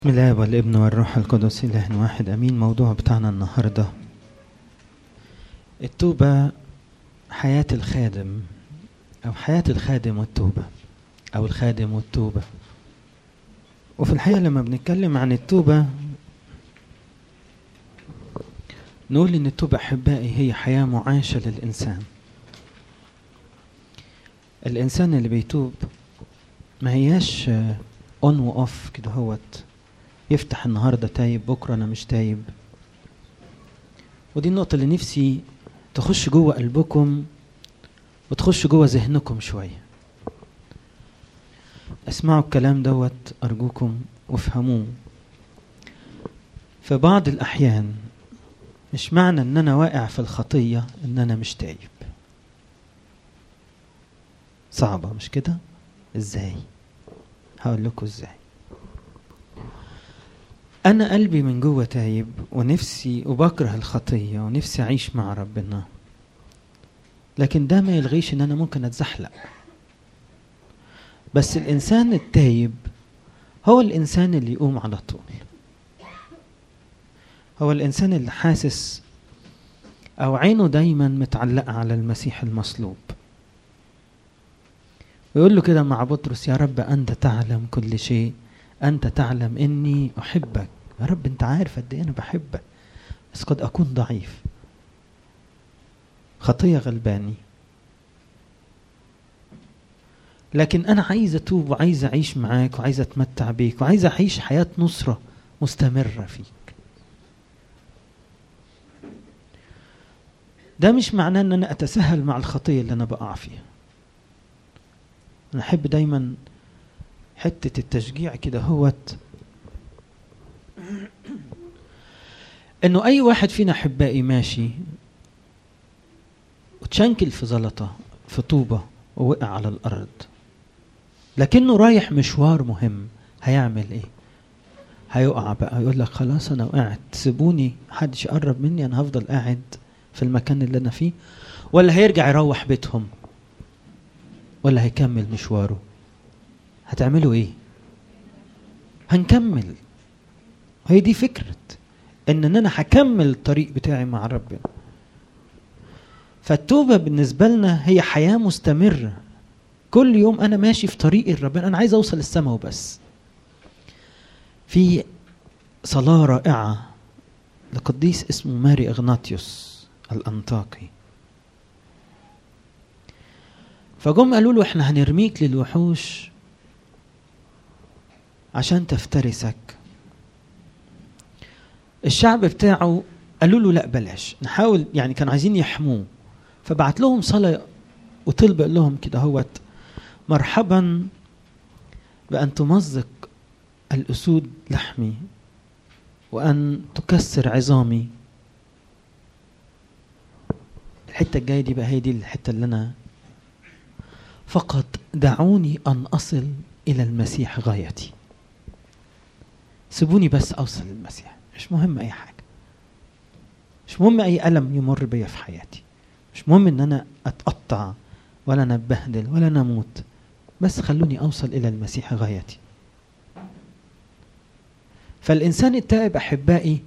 بسم الله والابن والروح القدس إله واحد أمين موضوع بتاعنا النهاردة التوبة حياة الخادم أو حياة الخادم والتوبة أو الخادم والتوبة وفي الحقيقة لما بنتكلم عن التوبة نقول إن التوبة أحبائي هي حياة معاشة للإنسان الإنسان اللي بيتوب ما هياش اون واوف كده هوت يفتح النهارده تايب بكره انا مش تايب ودي النقطه اللي نفسي تخش جوه قلبكم وتخش جوه ذهنكم شويه اسمعوا الكلام دوت ارجوكم وافهموه في بعض الاحيان مش معنى ان انا واقع في الخطيه ان انا مش تايب صعبه مش كده ازاي هقول لكم ازاي انا قلبي من جوه تايب ونفسي وبكره الخطيه ونفسي اعيش مع ربنا لكن ده ما يلغيش ان انا ممكن اتزحلق بس الانسان التايب هو الانسان اللي يقوم على طول هو الانسان اللي حاسس او عينه دايما متعلقه على المسيح المصلوب ويقول له كده مع بطرس يا رب أنت تعلم كل شيء أنت تعلم إني أحبك يا رب أنت عارف قد إيه أنا بحبك بس قد أكون ضعيف خطية غلباني لكن أنا عايز أتوب وعايز أعيش معاك وعايز أتمتع بيك وعايز أعيش حياة نصرة مستمرة فيك ده مش معناه ان انا اتساهل مع الخطيه اللي انا بقع فيها انا احب دايما حته التشجيع كده هوت انه اي واحد فينا احبائي ماشي وتشنكل في زلطه في طوبه ووقع على الارض لكنه رايح مشوار مهم هيعمل ايه هيقع بقى يقول لك خلاص انا وقعت سيبوني محدش يقرب مني انا هفضل قاعد في المكان اللي انا فيه ولا هيرجع يروح بيتهم ولا هيكمل مشواره هتعملوا ايه هنكمل هي دي فكرة ان انا هكمل الطريق بتاعي مع ربنا فالتوبة بالنسبة لنا هي حياة مستمرة كل يوم انا ماشي في طريق ربنا انا عايز اوصل السماء وبس في صلاة رائعة لقديس اسمه ماري اغناطيوس الانطاكي فجم قالوا له احنا هنرميك للوحوش عشان تفترسك الشعب بتاعه قالوا له لا بلاش نحاول يعني كانوا عايزين يحموه فبعت لهم صلاة وطلب قال لهم كده هوت مرحبا بأن تمزق الأسود لحمي وأن تكسر عظامي الحتة الجاية دي بقى هي دي الحتة اللي أنا فقط دعوني أن أصل إلى المسيح غايتي سيبوني بس أوصل للمسيح مش مهم أي حاجة مش مهم أي ألم يمر بيا في حياتي مش مهم إن أنا أتقطع ولا أنا أتبهدل ولا أنا أموت بس خلوني أوصل إلى المسيح غايتي فالإنسان التائب أحبائي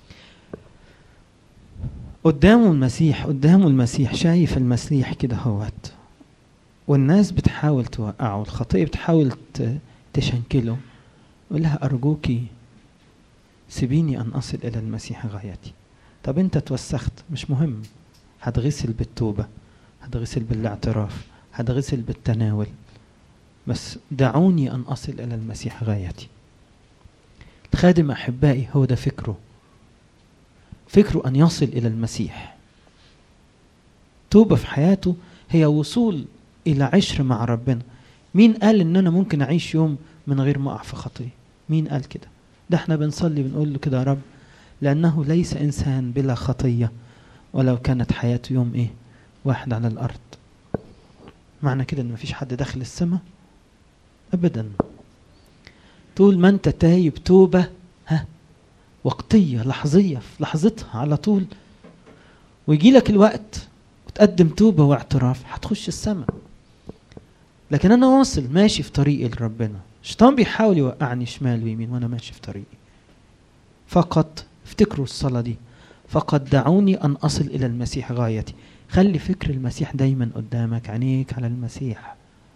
قدامه المسيح قدامه المسيح شايف المسيح كده هوت والناس بتحاول توقعه والخطية بتحاول تشنكله يقول لها أرجوكي سيبيني أن أصل إلى المسيح غايتي طب أنت توسخت مش مهم هتغسل بالتوبة هتغسل بالاعتراف هتغسل بالتناول بس دعوني أن أصل إلى المسيح غايتي الخادم أحبائي هو ده فكره فكره أن يصل إلى المسيح توبة في حياته هي وصول الى عشر مع ربنا مين قال ان انا ممكن اعيش يوم من غير ما اقع في خطيه مين قال كده ده احنا بنصلي بنقول له كده يا رب لانه ليس انسان بلا خطيه ولو كانت حياته يوم ايه واحد على الارض معنى كده ان مفيش حد داخل السماء ابدا طول ما انت تايب توبه ها وقتيه لحظيه في لحظتها على طول ويجي لك الوقت وتقدم توبه واعتراف هتخش السماء لكن انا واصل ماشي في طريق ربنا الشيطان بيحاول يوقعني شمال ويمين وانا ماشي في طريقي فقط افتكروا الصلاة دي فقط دعوني ان اصل الى المسيح غايتي خلي فكر المسيح دايما قدامك عينيك على المسيح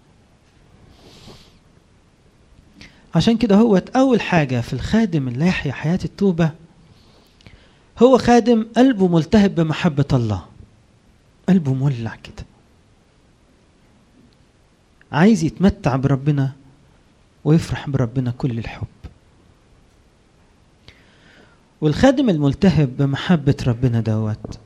عشان كده هو اول حاجة في الخادم اللي يحيا حياة التوبة هو خادم قلبه ملتهب بمحبة الله قلبه مولع كده عايز يتمتع بربنا ويفرح بربنا كل الحب والخادم الملتهب بمحبة ربنا دوت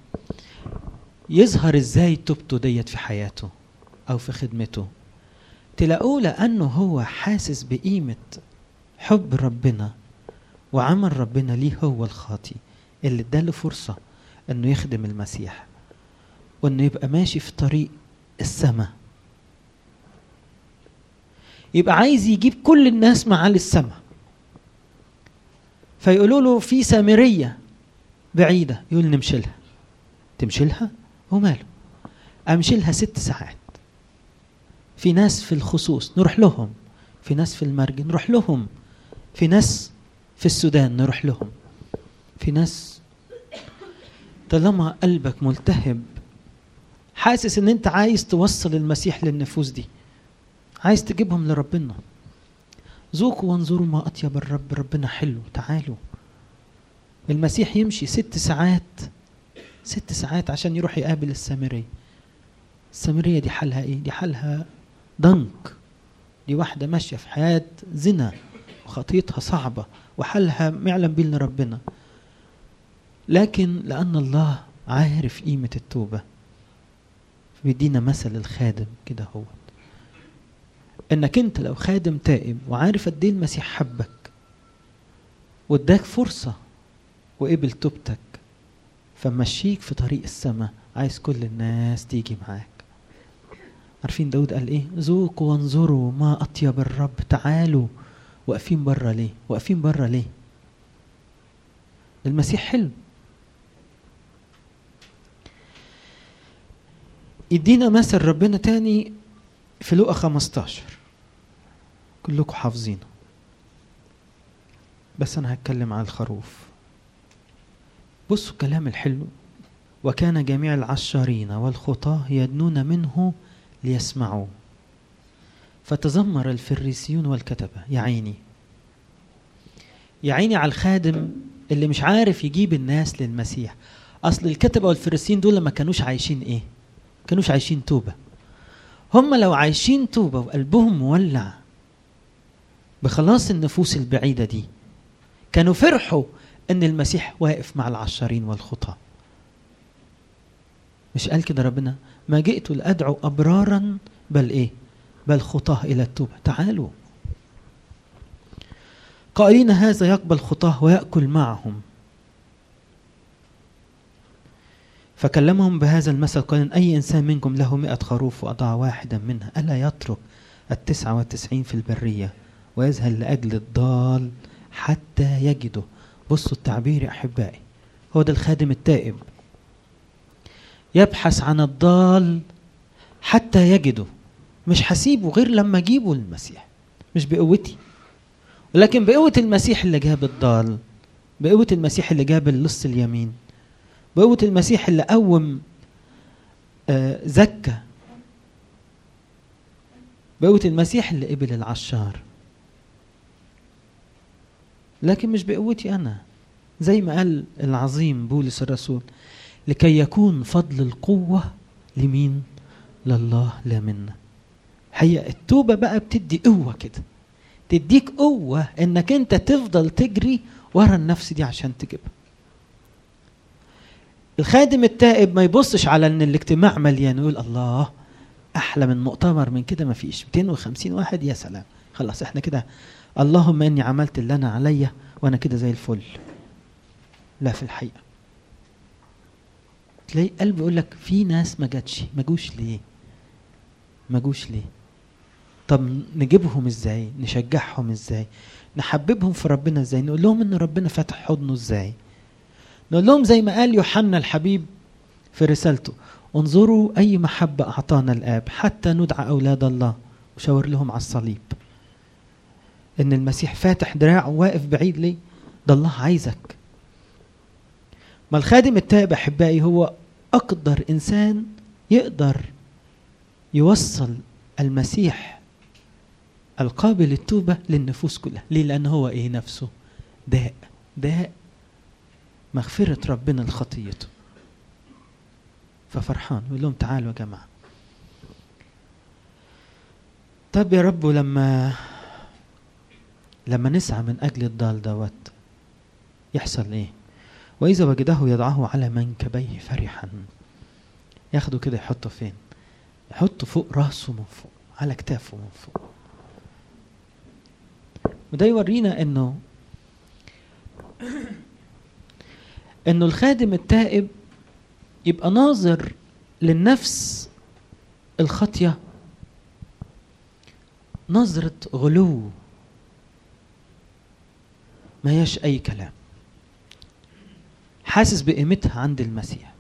يظهر ازاي توبته ديت في حياته او في خدمته تلاقوه لانه هو حاسس بقيمة حب ربنا وعمل ربنا ليه هو الخاطي اللي اداله فرصة انه يخدم المسيح وانه يبقى ماشي في طريق السماء يبقى عايز يجيب كل الناس معاه للسماء فيقولوا له في سامرية بعيدة يقول نمشي لها تمشي لها وماله امشي لها ست ساعات في ناس في الخصوص نروح لهم في ناس في المرج نروح لهم في ناس في السودان نروح لهم في ناس طالما قلبك ملتهب حاسس ان انت عايز توصل المسيح للنفوس دي عايز تجيبهم لربنا ذوقوا وانظروا ما اطيب الرب ربنا حلو تعالوا المسيح يمشي ست ساعات ست ساعات عشان يروح يقابل السامرية السامرية دي حالها ايه دي حالها ضنك دي واحدة ماشية في حياة زنا وخطيتها صعبة وحالها ما يعلم بيه ربنا لكن لأن الله عارف قيمة التوبة بيدينا مثل الخادم كده هو انك انت لو خادم تائب وعارف قد ايه المسيح حبك واداك فرصة وقبل توبتك فمشيك في طريق السماء عايز كل الناس تيجي معاك عارفين داود قال ايه ذوقوا وانظروا ما اطيب الرب تعالوا واقفين بره ليه واقفين بره ليه المسيح حلو يدينا مثل ربنا تاني في لقا 15 كلكم حافظينه بس انا هتكلم عن الخروف بصوا الكلام الحلو وكان جميع العشارين والخطاة يدنون منه ليسمعوا فتذمر الفريسيون والكتبة يا عيني يا عيني على الخادم اللي مش عارف يجيب الناس للمسيح اصل الكتبة والفريسيين دول ما كانوش عايشين ايه كانوش عايشين توبة هم لو عايشين توبة وقلبهم مولع بخلاص النفوس البعيدة دي كانوا فرحوا ان المسيح واقف مع العشارين والخطاة مش قال كده ربنا ما جئت لأدعو أبرارا بل إيه بل خطاه إلى التوبة تعالوا قائلين هذا يقبل خطاه ويأكل معهم فكلمهم بهذا المثل قال أي إنسان منكم له مئة خروف وأضاع واحدا منها ألا يترك التسعة والتسعين في البرية ويذهل لأجل الضال حتى يجده بصوا التعبير يا أحبائي هو ده الخادم التائب يبحث عن الضال حتى يجده مش هسيبه غير لما اجيبه للمسيح مش بقوتي ولكن بقوة المسيح اللي جاب الضال بقوة المسيح اللي جاب اللص اليمين بقوة المسيح اللي قوم آه زكى بقوة المسيح اللي قبل العشار لكن مش بقوتي أنا زي ما قال العظيم بولس الرسول لكي يكون فضل القوة لمين؟ لله لا منا هي التوبة بقى بتدي قوة كده تديك قوة انك انت تفضل تجري ورا النفس دي عشان تجيبها الخادم التائب ما يبصش على ان الاجتماع مليان يقول الله احلى من مؤتمر من كده ما فيش 250 واحد يا سلام خلاص احنا كده اللهم اني عملت اللي انا عليا وانا كده زي الفل لا في الحقيقه تلاقي قلبه يقول لك في ناس ما جاتش ما جوش ليه ما جوش ليه طب نجيبهم ازاي نشجعهم ازاي نحببهم في ربنا ازاي نقول لهم ان ربنا فاتح حضنه ازاي نقول لهم زي ما قال يوحنا الحبيب في رسالته انظروا اي محبه اعطانا الاب حتى ندعى اولاد الله وشاور لهم على الصليب ان المسيح فاتح دراعه واقف بعيد ليه ده الله عايزك ما الخادم التائب احبائي هو اقدر انسان يقدر يوصل المسيح القابل للتوبه للنفوس كلها ليه لان هو ايه نفسه داء داء مغفره ربنا لخطيته ففرحان يقول لهم تعالوا يا جماعه طب يا رب لما لما نسعى من اجل الضال دوت يحصل ايه واذا وجده يضعه على منكبيه فرحا ياخده كده يحطه فين يحطه فوق راسه من فوق على كتافه من فوق وده يورينا انه انه الخادم التائب يبقى ناظر للنفس الخاطيه نظرة غلو ما هياش أي كلام حاسس بقيمتها عند المسيح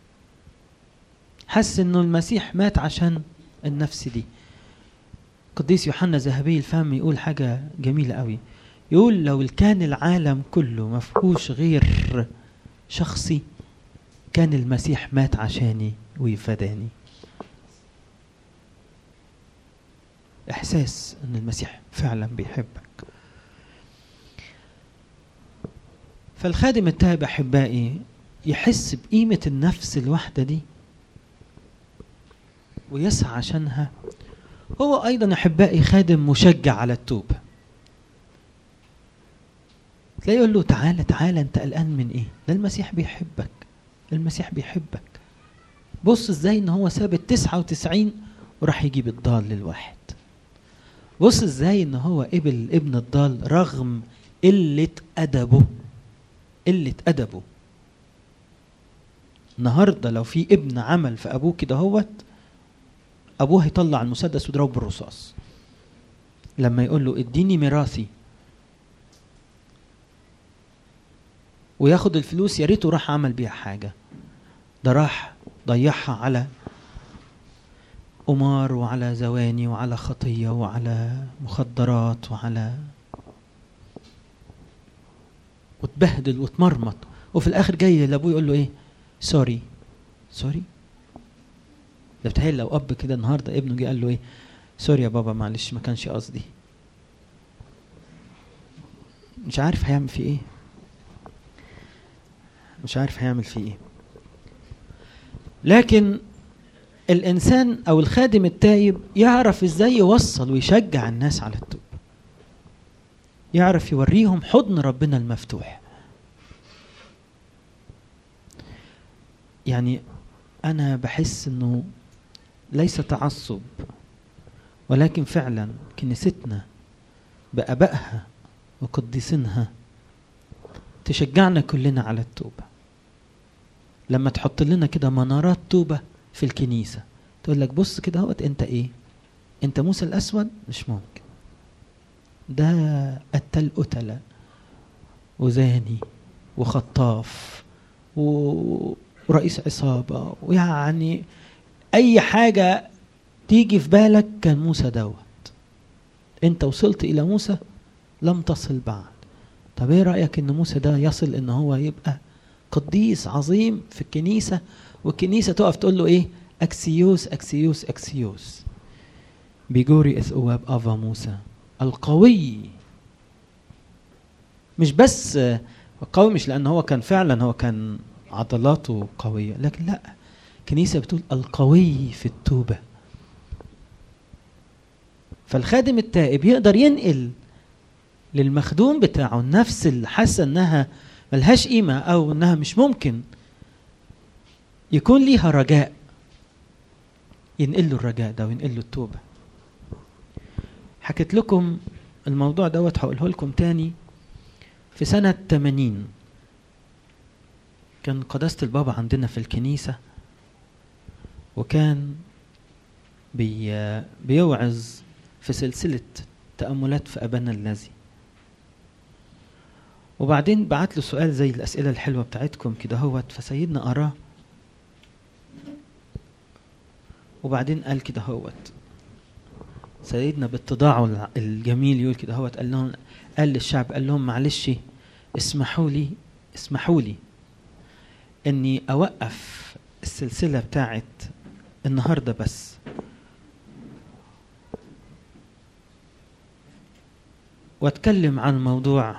حاسس انه المسيح مات عشان النفس دي قديس يوحنا ذهبي الفم يقول حاجة جميلة قوي يقول لو كان العالم كله مفهوش غير شخصي كان المسيح مات عشاني ويفداني احساس ان المسيح فعلا بيحبك فالخادم التائب احبائي يحس بقيمه النفس الواحده دي ويسعى عشانها هو ايضا احبائي خادم مشجع على التوبه تلاقيه يقول له تعالى تعالى انت قلقان من ايه ده المسيح بيحبك المسيح بيحبك بص ازاي ان هو ساب التسعة وتسعين وراح يجيب الضال للواحد بص ازاي ان هو قبل ابن الضال رغم قلة أدبه قلة أدبه النهارده لو في ابن عمل في أبوه كده هوت أبوه هيطلع المسدس ويضربه بالرصاص لما يقول له اديني ميراثي وياخد الفلوس يا ريته راح عمل بيها حاجة ده راح ضيعها على قمار وعلى زواني وعلى خطية وعلى مخدرات وعلى وتبهدل وتمرمط وفي الآخر جاي لأبوه يقول له إيه سوري سوري ده بتهيألي لو أب كده النهاردة ابنه جه قال له إيه سوري يا بابا معلش ما كانش قصدي مش عارف هيعمل فيه إيه مش عارف هيعمل فيه إيه لكن الانسان او الخادم التايب يعرف ازاي يوصل ويشجع الناس على التوبه يعرف يوريهم حضن ربنا المفتوح يعني انا بحس انه ليس تعصب ولكن فعلا كنيستنا بابائها وقديسينها تشجعنا كلنا على التوبه لما تحط لنا كده منارات توبه في الكنيسه تقول لك بص كده اهوت انت ايه انت موسى الاسود مش ممكن ده قتل قتلة وزاني وخطاف و- ورئيس عصابة ويعني أي حاجة تيجي في بالك كان موسى دوت أنت وصلت إلى موسى لم تصل بعد طب إيه رأيك إن موسى ده يصل إن هو يبقى قديس عظيم في الكنيسة والكنيسة تقف تقول له إيه أكسيوس أكسيوس أكسيوس بيجوري إذ أواب أفا موسى القوي مش بس قوي مش لأن هو كان فعلا هو كان عضلاته قوية لكن لا كنيسة بتقول القوي في التوبة فالخادم التائب يقدر ينقل للمخدوم بتاعه النفس اللي حاسة انها ملهاش قيمة او انها مش ممكن يكون ليها رجاء ينقل له الرجاء ده وينقل له التوبة حكيت لكم الموضوع دوت هقوله لكم تاني في سنة 80 كان قداسة البابا عندنا في الكنيسة وكان بي بيوعظ في سلسلة تأملات في أبانا الذي وبعدين بعت له سؤال زي الأسئلة الحلوة بتاعتكم كده هوت فسيدنا قراه وبعدين قال كده هوت سيدنا باتضاعه الجميل يقول كده هو قال لهم قال للشعب قال لهم معلش اسمحوا لي اسمحوا لي اني اوقف السلسله بتاعت النهارده بس واتكلم عن موضوع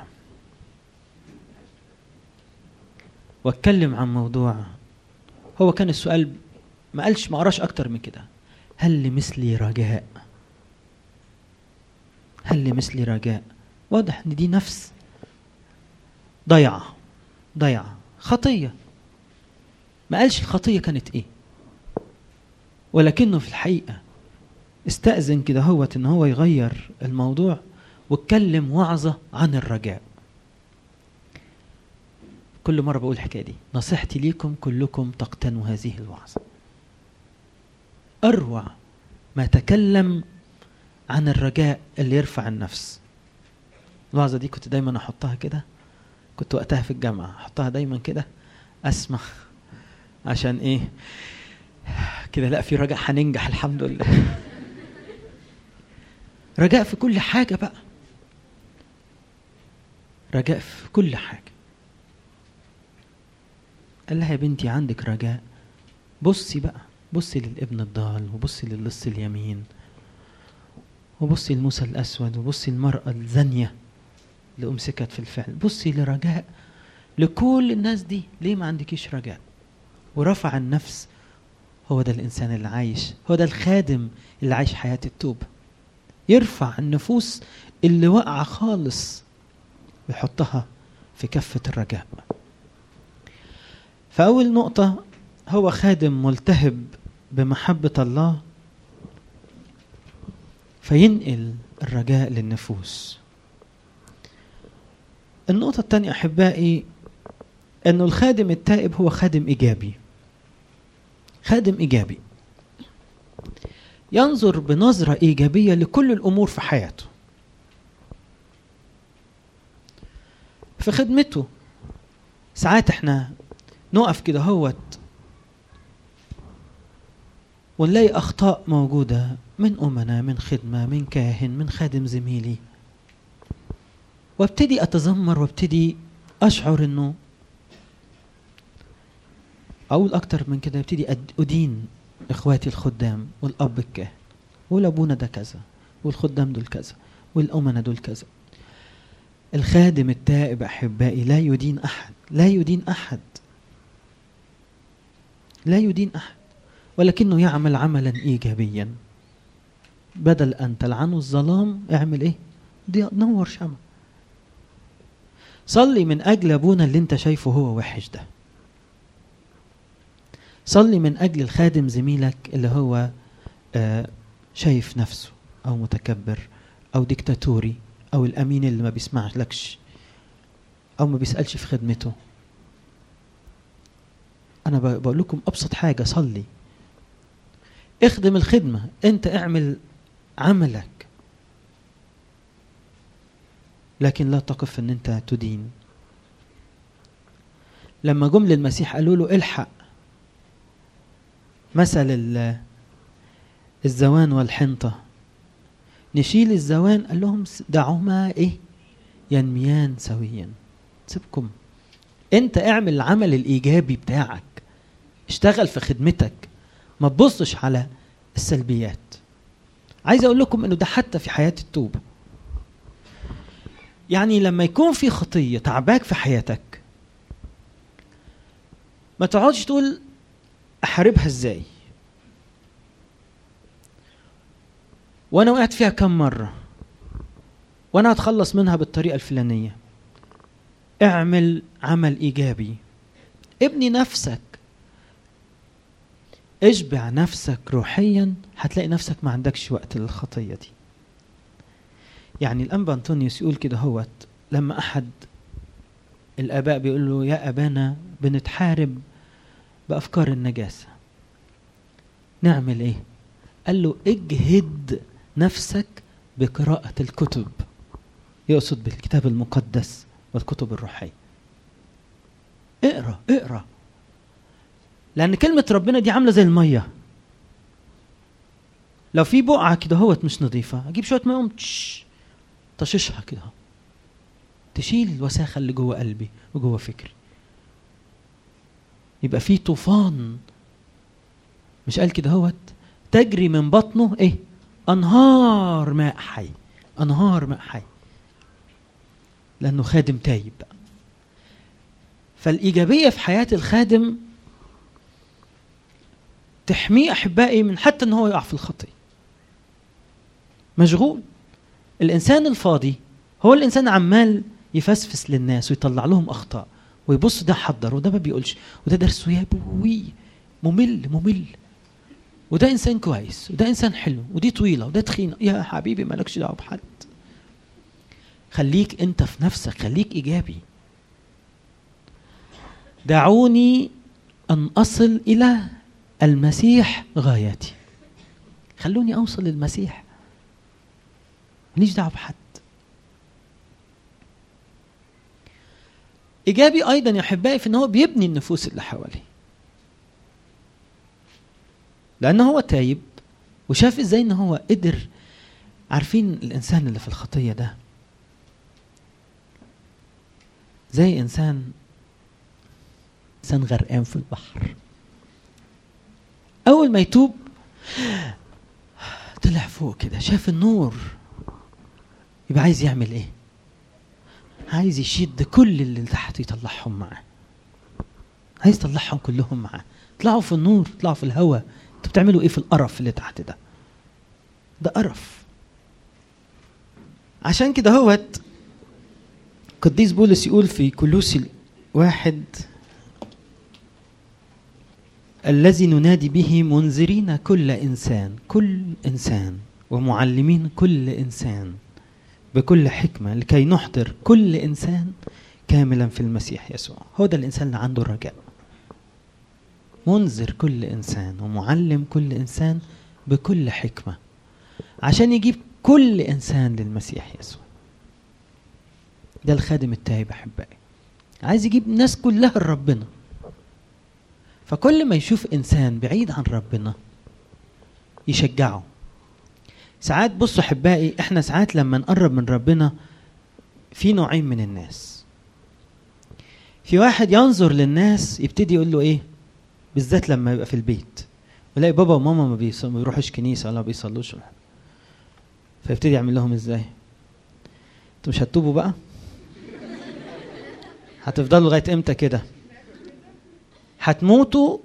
واتكلم عن موضوع هو كان السؤال ما قالش ما قراش اكتر من كده هل لمثلي رجاء هل لمثلي رجاء واضح ان دي نفس ضيعه ضيعه خطيه ما قالش الخطيه كانت ايه ولكنه في الحقيقه استأذن كده هوت ان هو يغير الموضوع واتكلم وعظه عن الرجاء كل مرة بقول الحكاية دي نصيحتي ليكم كلكم تقتنوا هذه الوعظة أروع ما تكلم عن الرجاء اللي يرفع النفس الوعظة دي كنت دايما أحطها كده كنت وقتها في الجامعة أحطها دايما كده أسمع عشان إيه كده لا في رجاء هننجح الحمد لله رجاء في كل حاجة بقى رجاء في كل حاجة قال لها يا بنتي عندك رجاء بصي بقى بصي للابن الضال وبصي للص اليمين وبصي لموسى الأسود وبصي المرأة الزانية اللي أمسكت في الفعل بصي لرجاء لكل الناس دي ليه ما عندكيش رجاء ورفع النفس هو ده الإنسان اللي عايش هو ده الخادم اللي عايش حياة التوبة يرفع النفوس اللي واقعة خالص ويحطها في كفة الرجاء فأول نقطة هو خادم ملتهب بمحبة الله فينقل الرجاء للنفوس النقطة الثانية أحبائي أنه الخادم التائب هو خادم إيجابي خادم إيجابي ينظر بنظرة إيجابية لكل الأمور في حياته في خدمته ساعات احنا نقف كده هوت ونلاقي أخطاء موجودة من أمنا من خدمة من كاهن من خادم زميلي وابتدي أتذمر وابتدي أشعر أنه أقول أكتر من كده ابتدي أدين إخواتي الخدام والأب الكاهن والأبونا ده كذا والخدام دول كذا والأمنا دول كذا الخادم التائب أحبائي لا يدين أحد لا يدين أحد لا يدين أحد ولكنه يعمل عملا إيجابيا بدل أن تلعنوا الظلام اعمل إيه نور شمع صلي من أجل أبونا اللي أنت شايفه هو وحش ده صلي من أجل الخادم زميلك اللي هو آه شايف نفسه أو متكبر أو ديكتاتوري أو الأمين اللي ما بيسمعش لكش أو ما بيسألش في خدمته أنا بقول لكم أبسط حاجة صلي اخدم الخدمة أنت اعمل عملك لكن لا تقف ان انت تدين لما جم للمسيح قالوا له الحق مثل الزوان والحنطة نشيل الزوان قال لهم دعوهما ايه ينميان سويا سيبكم انت اعمل العمل الايجابي بتاعك اشتغل في خدمتك ما تبصش على السلبيات عايز اقول لكم انه ده حتى في حياه التوبه يعني لما يكون في خطيه تعباك في حياتك ما تقعدش تقول احاربها ازاي وانا وقعت فيها كم مره وانا هتخلص منها بالطريقه الفلانيه اعمل عمل ايجابي ابني نفسك اشبع نفسك روحيا هتلاقي نفسك ما عندكش وقت للخطيه دي يعني الانبا انطونيوس يقول كده هوت لما احد الاباء بيقول له يا ابانا بنتحارب بافكار النجاسه نعمل ايه قال له اجهد نفسك بقراءه الكتب يقصد بالكتاب المقدس والكتب الروحيه اقرا اقرا لان كلمه ربنا دي عامله زي الميه لو في بقعه كده هوت مش نظيفه اجيب شويه ميه تش طششها كده تشيل الوساخه اللي جوه قلبي وجوه فكري يبقى في طوفان مش قال كده هوت تجري من بطنه ايه انهار ماء حي انهار ماء حي لانه خادم تايب فالايجابيه في حياه الخادم تحميه احبائي من حتى ان هو يقع في الخطيه مشغول الانسان الفاضي هو الانسان عمال يفسفس للناس ويطلع لهم اخطاء ويبص ده حضر وده ما بيقولش وده درسه يا بوي ممل ممل وده انسان كويس وده انسان حلو ودي طويله وده تخينه يا حبيبي مالكش دعوه بحد خليك انت في نفسك خليك ايجابي دعوني ان اصل الى المسيح غايتي خلوني اوصل للمسيح ماليش دعوه بحد ايجابي ايضا يا احبائي في ان هو بيبني النفوس اللي حواليه لان هو تايب وشاف ازاي ان هو قدر عارفين الانسان اللي في الخطيه ده زي انسان انسان غرقان في البحر اول ما يتوب طلع فوق كده شاف النور يبقى عايز يعمل ايه عايز يشد كل اللي تحت يطلعهم معاه عايز يطلعهم كلهم معاه طلعوا في النور طلعوا في الهواء انتوا بتعملوا ايه في القرف اللي تحت ده ده قرف عشان كده هوت قديس بولس يقول في كلوسي واحد الذي ننادي به منذرين كل انسان كل انسان ومعلمين كل انسان بكل حكمه لكي نحضر كل انسان كاملا في المسيح يسوع هو ده الانسان اللي عنده الرجاء منذر كل انسان ومعلم كل انسان بكل حكمه عشان يجيب كل انسان للمسيح يسوع ده الخادم التائب احبائي عايز يجيب الناس كلها لربنا فكل ما يشوف انسان بعيد عن ربنا يشجعه ساعات بصوا احبائي احنا ساعات لما نقرب من ربنا في نوعين من الناس في واحد ينظر للناس يبتدي يقول له ايه بالذات لما يبقى في البيت ويلاقي بابا وماما ما بيروحوش كنيسه ولا بيصلوش فيبتدي يعمل لهم ازاي انتوا مش هتتوبوا بقى هتفضلوا لغايه امتى كده هتموتوا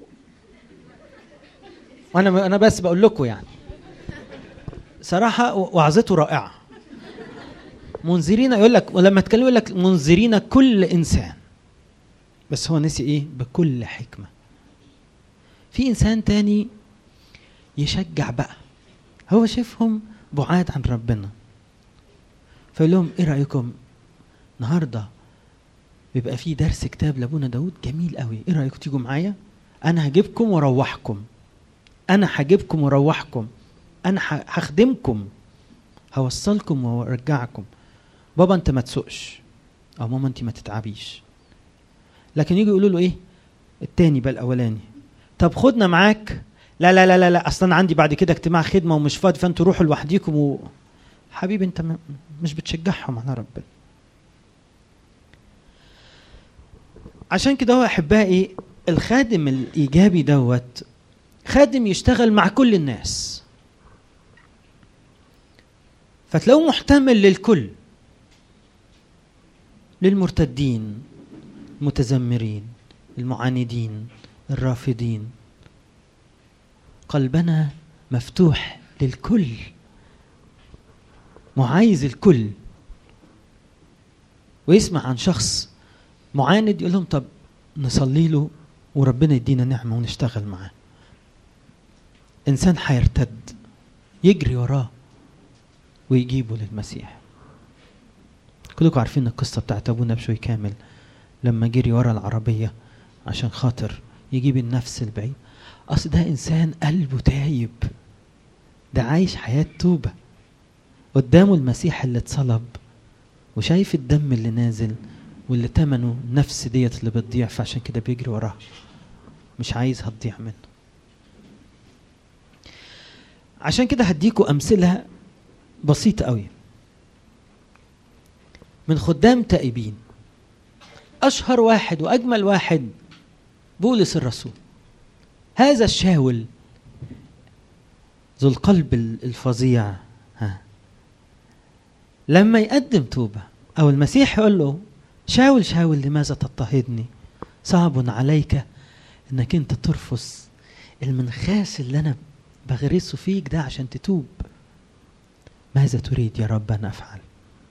وانا انا بس بقول لكم يعني صراحه وعظته رائعه منذرين يقول لك ولما اتكلم يقول لك منذرين كل انسان بس هو نسي ايه بكل حكمه في انسان تاني يشجع بقى هو شايفهم بعاد عن ربنا فيقول لهم ايه رايكم النهارده بيبقى في درس كتاب لابونا داود جميل قوي ايه رايكم تيجوا معايا انا هجيبكم واروحكم انا هجيبكم واروحكم انا هخدمكم هوصلكم وارجعكم بابا انت ما تسوقش او ماما انت ما تتعبيش لكن يجوا يقولوا له ايه التاني بقى الاولاني طب خدنا معاك لا لا لا لا لا اصلا عندي بعد كده اجتماع خدمه ومش فاضي فانتوا روحوا لوحديكم و... حبيبي انت مش بتشجعهم على ربنا عشان كده هو احبائي الخادم الايجابي دوت خادم يشتغل مع كل الناس فتلاقوه محتمل للكل للمرتدين المتذمرين المعاندين الرافضين قلبنا مفتوح للكل معايز الكل ويسمع عن شخص معاند يقول لهم طب نصلي له وربنا يدينا نعمه ونشتغل معاه انسان هيرتد يجري وراه ويجيبه للمسيح كلكم عارفين القصة بتاعت أبونا بشوي كامل لما جري ورا العربية عشان خاطر يجيب النفس البعيد أصل ده إنسان قلبه تايب ده عايش حياة توبة قدامه المسيح اللي اتصلب وشايف الدم اللي نازل واللي تمنه النفس ديت اللي بتضيع فعشان كده بيجري وراها مش عايزها تضيع منه عشان كده هديكوا أمثلة بسيطة قوي من خدام تائبين أشهر واحد وأجمل واحد بولس الرسول هذا الشاول ذو القلب الفظيع ها لما يقدم توبة أو المسيح يقول له شاول شاول لماذا تضطهدني صعب عليك انك انت ترفض المنخاس اللي انا بغرسه فيك ده عشان تتوب ماذا تريد يا رب ان افعل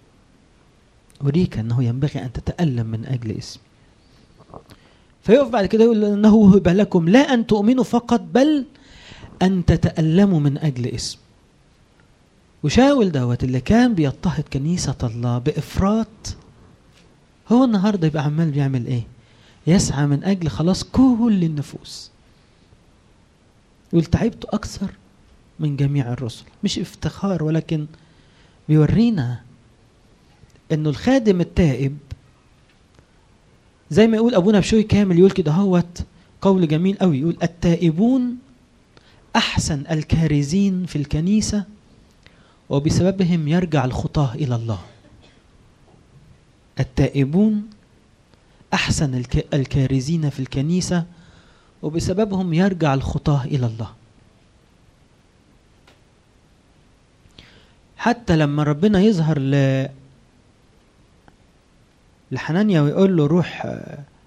اريك انه ينبغي ان تتالم من اجل اسمي فيقف بعد كده يقول انه وهب لكم لا ان تؤمنوا فقط بل ان تتالموا من اجل اسم وشاول دوت اللي كان بيضطهد كنيسه الله بافراط هو النهارده يبقى عمال بيعمل ايه يسعى من اجل خلاص كل النفوس يقول تعبت اكثر من جميع الرسل مش افتخار ولكن بيورينا انه الخادم التائب زي ما يقول ابونا بشوي كامل يقول كده هوت قول جميل قوي يقول التائبون احسن الكارزين في الكنيسه وبسببهم يرجع الخطاه الى الله التائبون احسن الكارزين في الكنيسه وبسببهم يرجع الخطاه الى الله حتى لما ربنا يظهر ل لحنانيا ويقول له روح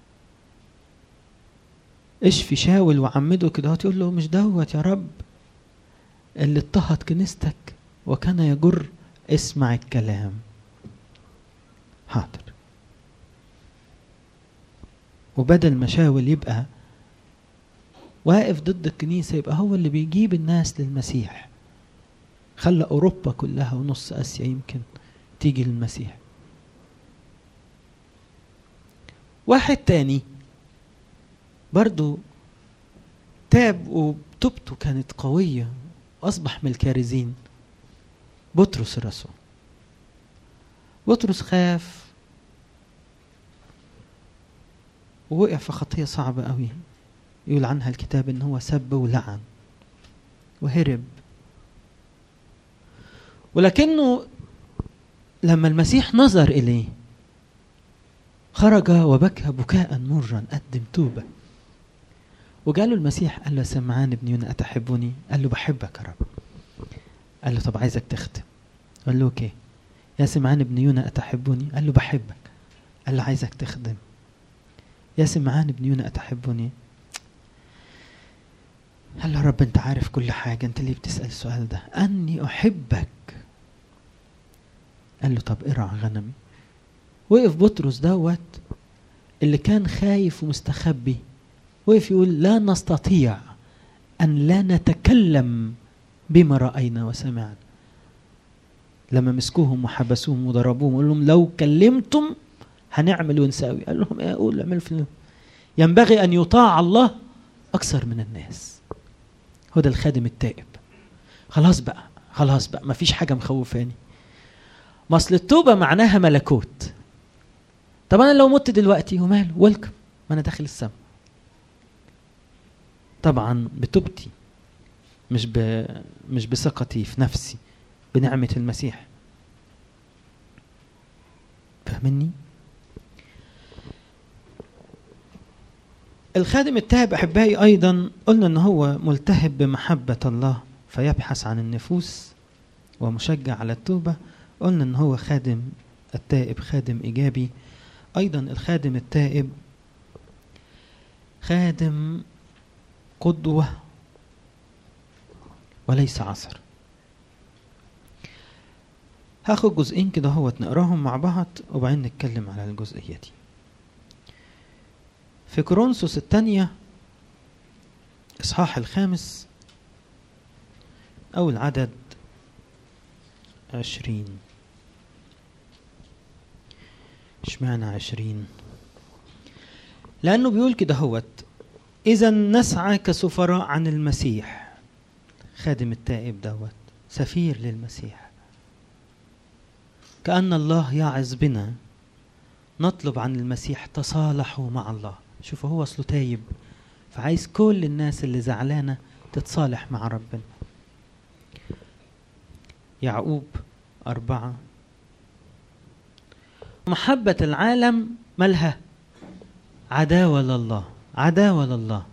اشفي شاول وعمده كده تقول له مش دوت يا رب اللي اضطهد كنيستك وكان يجر اسمع الكلام حاضر وبدل ما شاول يبقى واقف ضد الكنيسة يبقى هو اللي بيجيب الناس للمسيح خلى أوروبا كلها ونص آسيا يمكن تيجي للمسيح واحد تاني برضو تاب وتوبته كانت قوية وأصبح من الكارزين بطرس الرسول بطرس خاف ووقع في خطية صعبة قوي يقول عنها الكتاب ان هو سب ولعن وهرب ولكنه لما المسيح نظر اليه خرج وبكى بكاء مرا قدم توبه وجاله المسيح قال له سمعان ابن يونا اتحبني قال له بحبك يا رب قال له طب عايزك تختم قال له اوكي يا سمعان ابن يونا اتحبني قال له بحبك قال له عايزك تخدم يا سمعان ابن يونا اتحبني قال له رب انت عارف كل حاجه انت ليه بتسال السؤال ده اني احبك قال له طب ارعى غنمي وقف بطرس دوت اللي كان خايف ومستخبي وقف يقول لا نستطيع ان لا نتكلم بما راينا وسمعنا لما مسكوهم وحبسوهم وضربوهم قال لهم لو كلمتم هنعمل ونساوي قال لهم ايه اقول اعملوا في ينبغي ان يطاع الله اكثر من الناس هو ده الخادم التائب خلاص بقى خلاص بقى ما فيش حاجه مخوفاني ما اصل التوبه معناها ملكوت طب انا لو مت دلوقتي وماله ويلكم ما انا داخل السما طبعا بتوبتي مش ب... مش بثقتي في نفسي بنعمه المسيح فاهمني الخادم التائب احبائي ايضا قلنا ان هو ملتهب بمحبه الله فيبحث عن النفوس ومشجع على التوبه قلنا ان هو خادم التائب خادم ايجابي ايضا الخادم التائب خادم قدوه وليس عصر هاخد جزئين كده هو نقراهم مع بعض وبعدين نتكلم على الجزئيه دي في كورنثوس الثانية إصحاح الخامس أو العدد عشرين اشمعنى عشرين لأنه بيقول كده هوت إذا نسعى كسفراء عن المسيح خادم التائب دوت سفير للمسيح كأن الله يعظ بنا نطلب عن المسيح تصالحوا مع الله شوفوا هو اصله تايب فعايز كل الناس اللي زعلانه تتصالح مع ربنا يعقوب أربعة محبة العالم مالها عداوة لله عداوة لله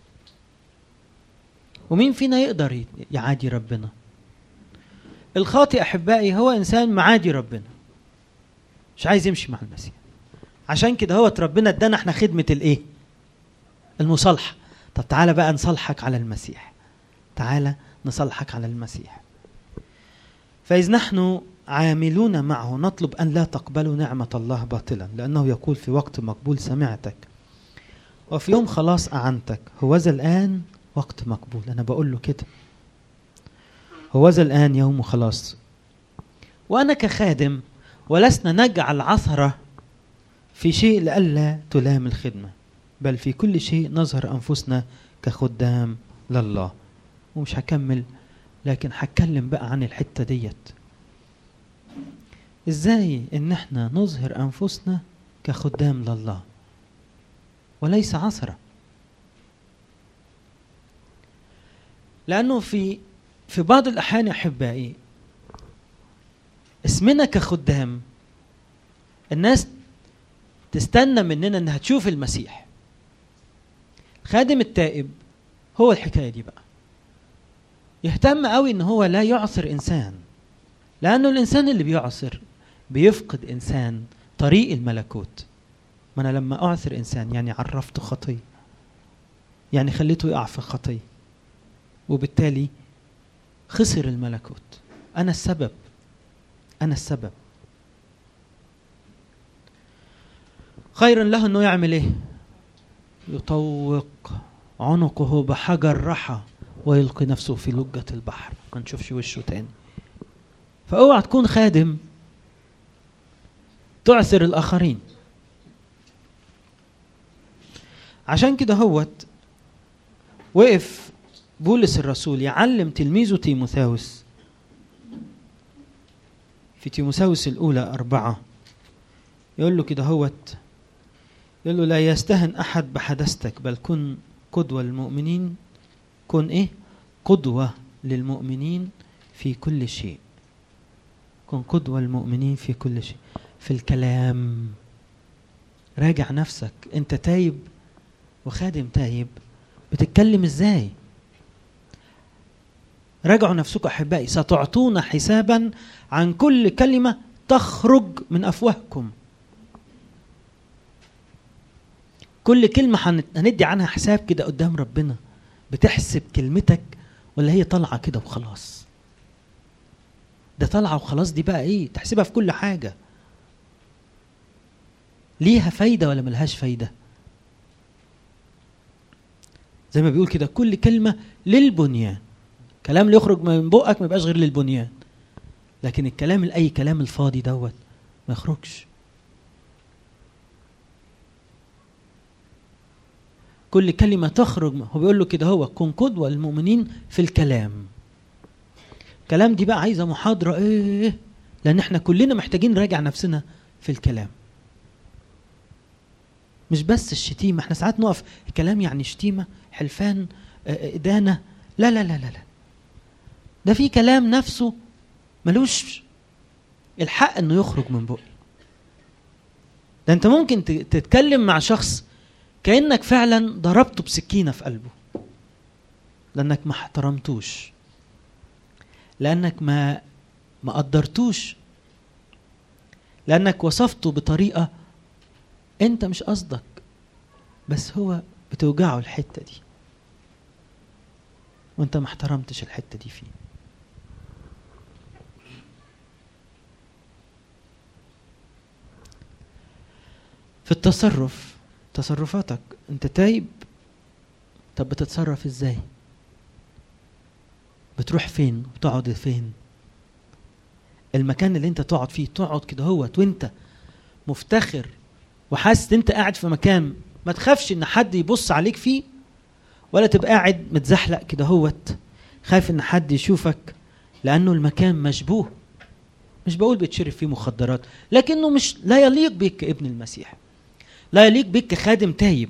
ومين فينا يقدر يعادي ربنا الخاطئ أحبائي هو إنسان معادي ربنا مش عايز يمشي مع المسيح عشان كده هو ربنا ادانا احنا خدمة الايه المصالحة طب تعالى بقى نصالحك على المسيح تعالى نصالحك على المسيح فإذ نحن عاملون معه نطلب أن لا تقبلوا نعمة الله باطلا لأنه يقول في وقت مقبول سمعتك وفي يوم خلاص أعنتك هوذا الآن وقت مقبول أنا بقول له كده هوذا الآن يوم خلاص وأنا كخادم ولسنا نجعل عثرة في شيء لئلا تلام الخدمة بل في كل شيء نظهر أنفسنا كخدام لله ومش هكمل لكن هتكلم بقى عن الحتة ديت ازاي ان احنا نظهر انفسنا كخدام لله وليس عثرة لانه في في بعض الاحيان احبائي اسمنا كخدام الناس تستنى مننا انها تشوف المسيح خادم التائب هو الحكايه دي بقى يهتم قوي ان هو لا يعصر انسان لانه الانسان اللي بيعصر بيفقد انسان طريق الملكوت ما انا لما اعثر انسان يعني عرفته خطيه يعني خليته يقع في خطيه وبالتالي خسر الملكوت انا السبب انا السبب خير له انه يعمل ايه يطوق عنقه بحجر رحى ويلقي نفسه في لجة البحر ما نشوفش وشه تاني فاوعى تكون خادم تعثر الاخرين عشان كده هوت وقف بولس الرسول يعلم تلميذه تيموثاوس في تيموثاوس الأولى أربعة يقول له كده هوت يقول له لا يستهن أحد بحدثتك بل كن قدوة للمؤمنين كن إيه قدوة للمؤمنين في كل شيء كن قدوة للمؤمنين في كل شيء في الكلام راجع نفسك انت تايب وخادم تايب بتتكلم ازاي راجعوا نفسكم احبائي ستعطون حسابا عن كل كلمه تخرج من افواهكم كل كلمه هندي عنها حساب كده قدام ربنا بتحسب كلمتك ولا هي طالعه كده وخلاص ده طالعه وخلاص دي بقى ايه تحسبها في كل حاجه ليها فايده ولا ملهاش فايده زي ما بيقول كده كل كلمه للبنيان كلام اللي يخرج من بقك ما يبقاش غير للبنيان لكن الكلام الاي كلام الفاضي دوت ما يخرجش كل كلمه تخرج هو بيقول له كده هو كن قدوه للمؤمنين في الكلام الكلام دي بقى عايزه محاضره ايه لان احنا كلنا محتاجين نراجع نفسنا في الكلام مش بس الشتيمه احنا ساعات نقف الكلام يعني شتيمه حلفان ادانه لا لا لا لا لا ده في كلام نفسه ملوش الحق انه يخرج من بقي ده انت ممكن تتكلم مع شخص كانك فعلا ضربته بسكينه في قلبه لانك ما احترمتوش لانك ما ما قدرتوش لانك وصفته بطريقه انت مش قصدك بس هو بتوجعه الحته دي وانت ما احترمتش الحته دي فيه في التصرف تصرفاتك انت تايب طب بتتصرف ازاي بتروح فين وتقعد فين المكان اللي انت تقعد فيه تقعد كده هوت وانت مفتخر وحاسس انت قاعد في مكان ما تخافش ان حد يبص عليك فيه ولا تبقى قاعد متزحلق كده هوت خايف ان حد يشوفك لانه المكان مشبوه مش بقول بيتشرب فيه مخدرات لكنه مش لا يليق بك كابن المسيح لا يليق بك كخادم تايب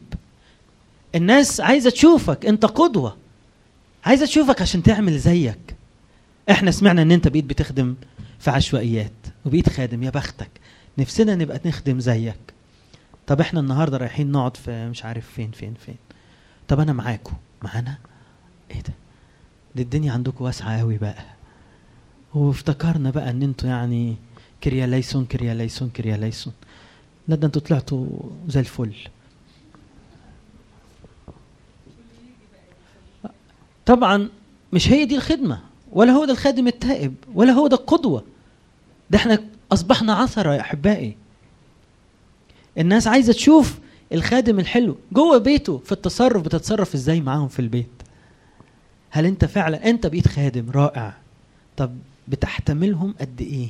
الناس عايزه تشوفك انت قدوه عايزه تشوفك عشان تعمل زيك احنا سمعنا ان انت بقيت بتخدم في عشوائيات وبقيت خادم يا بختك نفسنا نبقى نخدم زيك طب احنا النهارده رايحين نقعد في مش عارف فين فين فين طب انا معاكم معانا ايه ده دي الدنيا عندكم واسعه قوي بقى وافتكرنا بقى ان انتوا يعني كريا ليسون كريا ليسون كريا ليسون لا ده انتوا طلعتوا زي الفل طبعا مش هي دي الخدمة ولا هو ده الخادم التائب ولا هو ده القدوة ده احنا أصبحنا عثرة يا أحبائي الناس عايزة تشوف الخادم الحلو جوه بيته في التصرف بتتصرف ازاي معاهم في البيت هل انت فعلا انت بقيت خادم رائع طب بتحتملهم قد ايه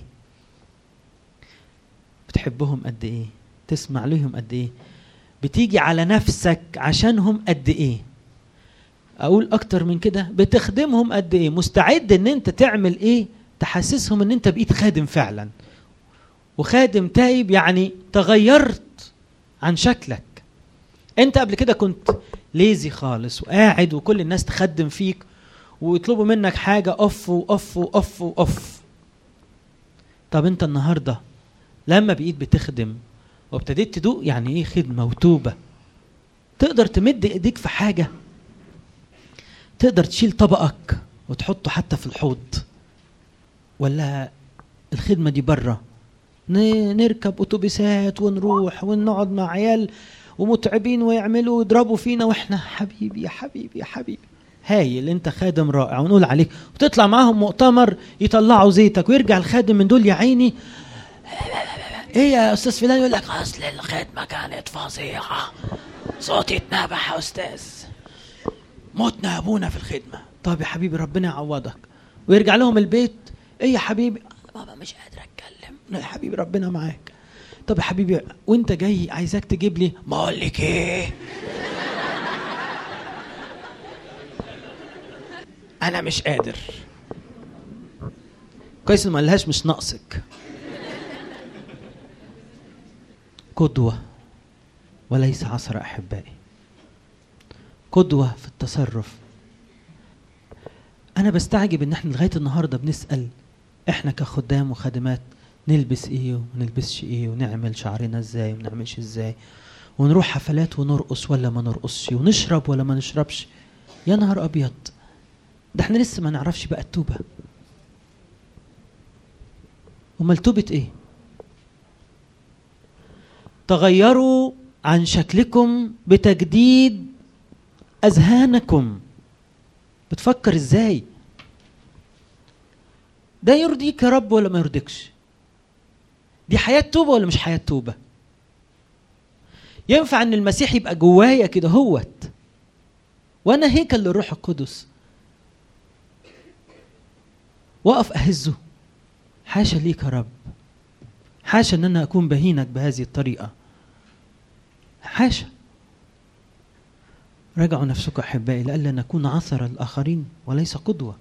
بتحبهم قد ايه تسمع لهم قد ايه بتيجي على نفسك عشانهم قد ايه اقول اكتر من كده بتخدمهم قد ايه مستعد ان انت تعمل ايه تحسسهم ان انت بقيت خادم فعلا وخادم تايب يعني تغيرت عن شكلك انت قبل كده كنت ليزي خالص وقاعد وكل الناس تخدم فيك ويطلبوا منك حاجة اوف واوف واوف واوف طب انت النهاردة لما بقيت بتخدم وابتديت تدوق يعني ايه خدمة وتوبة تقدر تمد ايديك في حاجة تقدر تشيل طبقك وتحطه حتى في الحوض ولا الخدمة دي بره نركب اتوبيسات ونروح ونقعد مع عيال ومتعبين ويعملوا ويضربوا فينا واحنا حبيبي يا حبيبي يا حبيبي هايل انت خادم رائع ونقول عليك وتطلع معاهم مؤتمر يطلعوا زيتك ويرجع الخادم من دول يا عيني ايه يا استاذ فلان يقول لك اصل الخدمه كانت فظيعه صوتي اتنبح يا استاذ متنا يا ابونا في الخدمه طب يا حبيبي ربنا يعوضك ويرجع لهم البيت ايه يا حبيبي بابا مش قادر اتكلم يا حبيبي ربنا معاك طب يا حبيبي وانت جاي عايزاك تجيب لي ما اقول لك ايه انا مش قادر كويس ما قالهاش مش ناقصك قدوة وليس عصر أحبائي قدوة في التصرف أنا بستعجب إن إحنا لغاية النهاردة بنسأل إحنا كخدام وخادمات نلبس إيه وما نلبسش إيه ونعمل شعرنا إزاي وما نعملش إزاي ونروح حفلات ونرقص ولا ما نرقصش ونشرب ولا ما نشربش يا نهار أبيض ده إحنا لسه ما نعرفش بقى التوبة أمال توبة إيه؟ تغيروا عن شكلكم بتجديد اذهانكم بتفكر ازاي ده يرضيك يا رب ولا ما يرضيكش دي حياة توبة ولا مش حياة توبة ينفع ان المسيح يبقى جوايا كده هوت وانا هيكل للروح القدس واقف اهزه حاشا ليك يا رب حاشا ان انا اكون بهينك بهذه الطريقه حاشا راجعوا نفسكم احبائي لئلا نكون عثر الاخرين وليس قدوه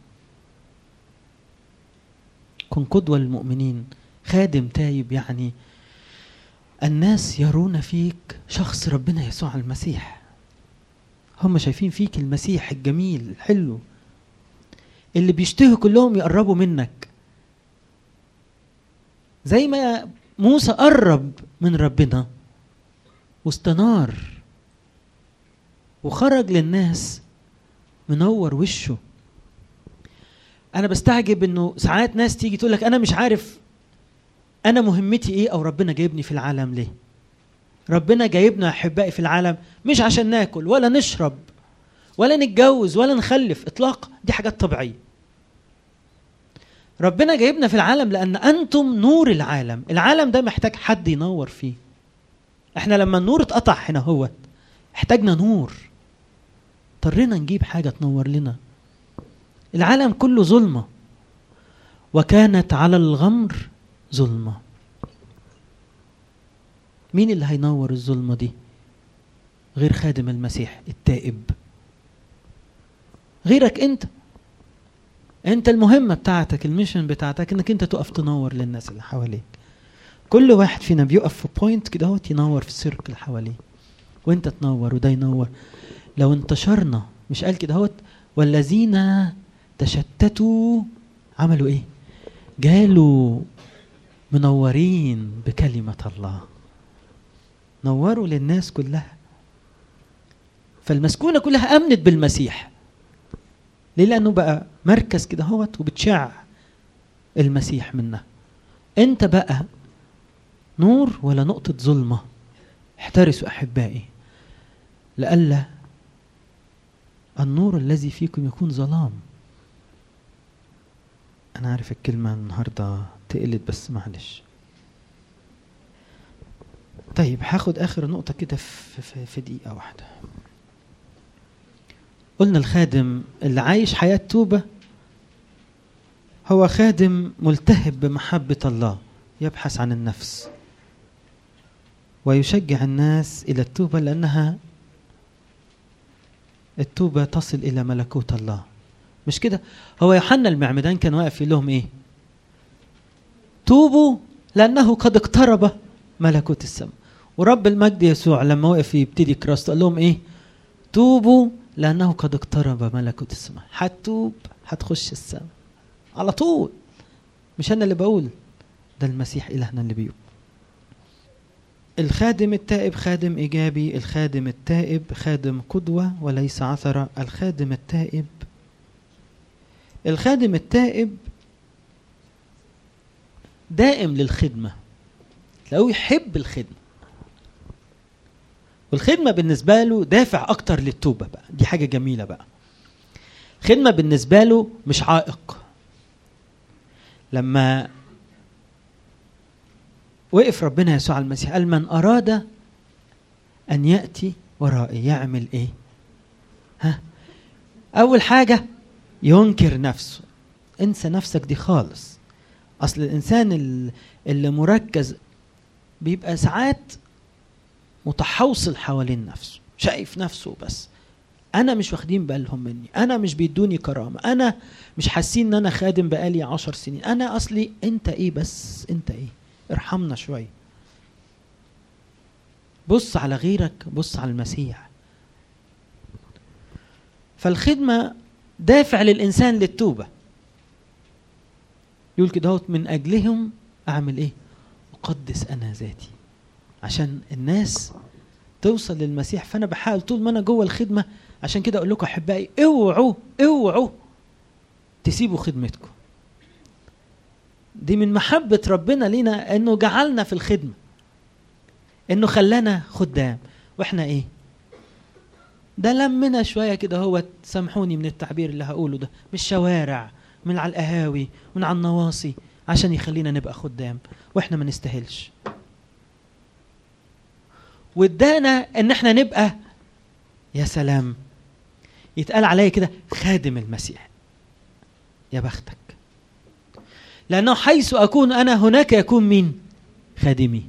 كن قدوه للمؤمنين خادم تايب يعني الناس يرون فيك شخص ربنا يسوع المسيح هم شايفين فيك المسيح الجميل الحلو اللي بيشتهوا كلهم يقربوا منك زي ما موسى قرب من ربنا واستنار وخرج للناس منور وشه انا بستعجب انه ساعات ناس تيجي تقول لك انا مش عارف انا مهمتي ايه او ربنا جايبني في العالم ليه ربنا جايبنا احبائي في العالم مش عشان ناكل ولا نشرب ولا نتجوز ولا نخلف اطلاق دي حاجات طبيعيه ربنا جايبنا في العالم لان انتم نور العالم العالم ده محتاج حد ينور فيه احنا لما النور اتقطع هنا هو احتاجنا نور اضطرينا نجيب حاجه تنور لنا العالم كله ظلمه وكانت على الغمر ظلمه مين اللي هينور الظلمه دي غير خادم المسيح التائب غيرك انت انت المهمه بتاعتك الميشن بتاعتك انك انت تقف تنور للناس اللي حواليك كل واحد فينا بيقف في بوينت كده هو ينور في السيركل حواليه وانت تنور وده ينور لو انتشرنا مش قال كده هوت والذين تشتتوا عملوا ايه جالوا منورين بكلمة الله نوروا للناس كلها فالمسكونة كلها أمنت بالمسيح ليه لأنه بقى مركز كده هوت وبتشع المسيح منها أنت بقى نور ولا نقطة ظلمة احترسوا أحبائي لئلا النور الذي فيكم يكون ظلام أنا عارف الكلمة النهاردة تقلت بس معلش طيب هاخد آخر نقطة كده في, في, في دقيقة واحدة قلنا الخادم اللي عايش حياة توبة هو خادم ملتهب بمحبة الله يبحث عن النفس ويشجع الناس إلى التوبة لأنها التوبة تصل إلى ملكوت الله مش كده هو يوحنا المعمدان كان واقف يقول لهم إيه توبوا لأنه قد اقترب ملكوت السماء ورب المجد يسوع لما وقف يبتدي كراسته قال لهم إيه توبوا لأنه قد اقترب ملكوت السماء هتوب هتخش السماء على طول مش أنا اللي بقول ده المسيح إلهنا اللي بيقول الخادم التائب خادم إيجابي الخادم التائب خادم قدوة وليس عثرة الخادم التائب الخادم التائب دائم للخدمة تلاقوه يحب الخدمة والخدمة بالنسبة له دافع أكتر للتوبة بقى دي حاجة جميلة بقى خدمة بالنسبة له مش عائق لما وقف ربنا يسوع المسيح قال من أراد أن يأتي ورائي يعمل إيه؟ ها؟ أول حاجة ينكر نفسه انسى نفسك دي خالص أصل الإنسان اللي مركز بيبقى ساعات متحوصل حوالين نفسه شايف نفسه بس انا مش واخدين بالهم مني انا مش بيدوني كرامه انا مش حاسين ان انا خادم بقالي عشر سنين انا اصلي انت ايه بس انت ايه ارحمنا شويه بص على غيرك بص على المسيح فالخدمه دافع للانسان للتوبه يقول كده من اجلهم اعمل ايه اقدس انا ذاتي عشان الناس توصل للمسيح فانا بحاول طول ما انا جوه الخدمه عشان كده اقول لكم احبائي اوعوا اوعوا تسيبوا خدمتكم دي من محبة ربنا لينا انه جعلنا في الخدمة انه خلانا خدام واحنا ايه ده لمنا شوية كده هو سامحوني من التعبير اللي هقوله ده من الشوارع من على القهاوي من على النواصي عشان يخلينا نبقى خدام واحنا ما نستاهلش وادانا ان احنا نبقى يا سلام يتقال عليا كده خادم المسيح يا بختك لانه حيث اكون انا هناك يكون مين خادمي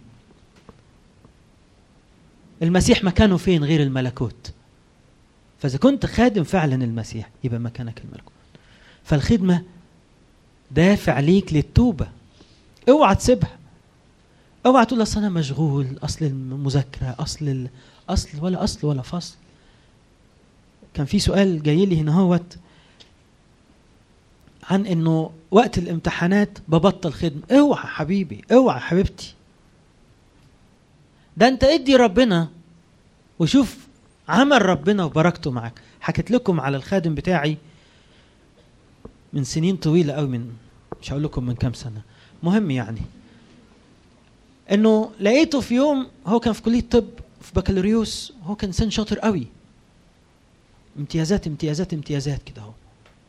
المسيح مكانه فين غير الملكوت فاذا كنت خادم فعلا المسيح يبقى مكانك الملكوت فالخدمه دافع ليك للتوبه اوعى تسيبها اوعى تقول اصل انا مشغول اصل المذاكره اصل ال... اصل ولا اصل ولا فصل كان في سؤال جاي لي هنا هوت عن انه وقت الامتحانات ببطل خدمه اوعى حبيبي اوعى حبيبتي ده انت ادي ربنا وشوف عمل ربنا وبركته معك حكيت لكم على الخادم بتاعي من سنين طويله قوي من مش هقول لكم من كام سنه مهم يعني انه لقيته في يوم هو كان في كليه طب في بكالوريوس هو كان انسان شاطر قوي امتيازات امتيازات امتيازات كده هو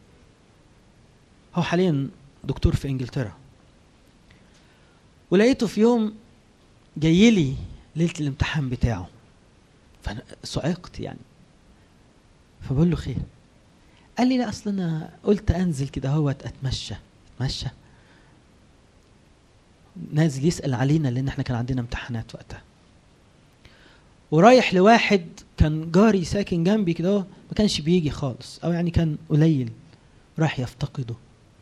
هو حاليا دكتور في انجلترا ولقيته في يوم جاي لي ليله الامتحان بتاعه فانا صعقت يعني فبقول له خير قال لي لا اصل انا قلت انزل كده هو اتمشى اتمشى نازل يسال علينا لان احنا كان عندنا امتحانات وقتها ورايح لواحد كان جاري ساكن جنبي كده ما كانش بيجي خالص او يعني كان قليل راح يفتقده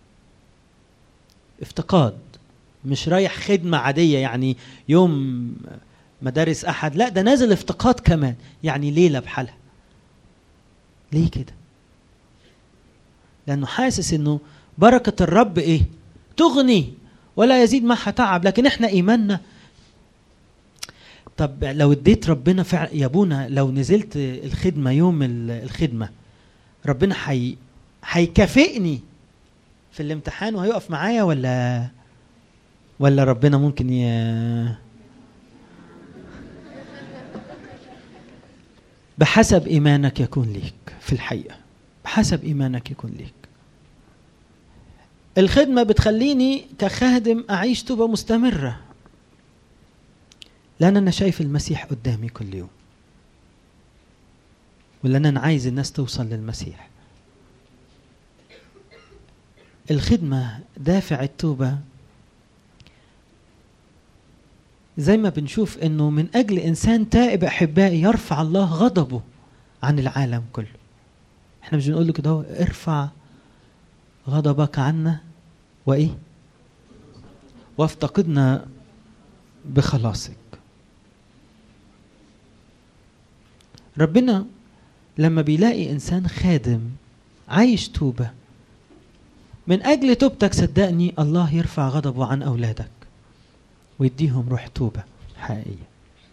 افتقاد مش رايح خدمة عادية يعني يوم مدارس أحد لا ده نازل افتقاد كمان يعني ليلة بحالها ليه كده لأنه حاسس إنه بركة الرب ايه تغني ولا يزيد معها تعب لكن احنا ايماننا طب لو اديت ربنا فعلا يا ابونا لو نزلت الخدمة يوم ال- الخدمة ربنا حي هيكافئني في الامتحان وهيقف معايا ولا ولا ربنا ممكن ي... بحسب ايمانك يكون ليك في الحقيقه بحسب ايمانك يكون ليك الخدمه بتخليني كخادم اعيش توبه مستمره لان انا شايف المسيح قدامي كل يوم ولان انا عايز الناس توصل للمسيح الخدمه دافع التوبه زي ما بنشوف انه من اجل انسان تائب احبائي يرفع الله غضبه عن العالم كله احنا مش بنقول له كده هو ارفع غضبك عنا وايه وافتقدنا بخلاصك ربنا لما بيلاقي انسان خادم عايش توبه من اجل توبتك صدقني الله يرفع غضبه عن اولادك ويديهم روح توبة حقيقية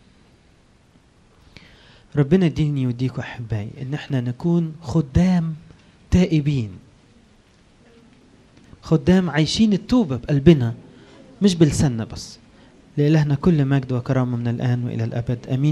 ربنا يديني ويديكوا أحبائي إن احنا نكون خدام تائبين خدام عايشين التوبة بقلبنا مش بلساننا بس لإلهنا كل مجد وكرامة من الآن وإلى الأبد أمين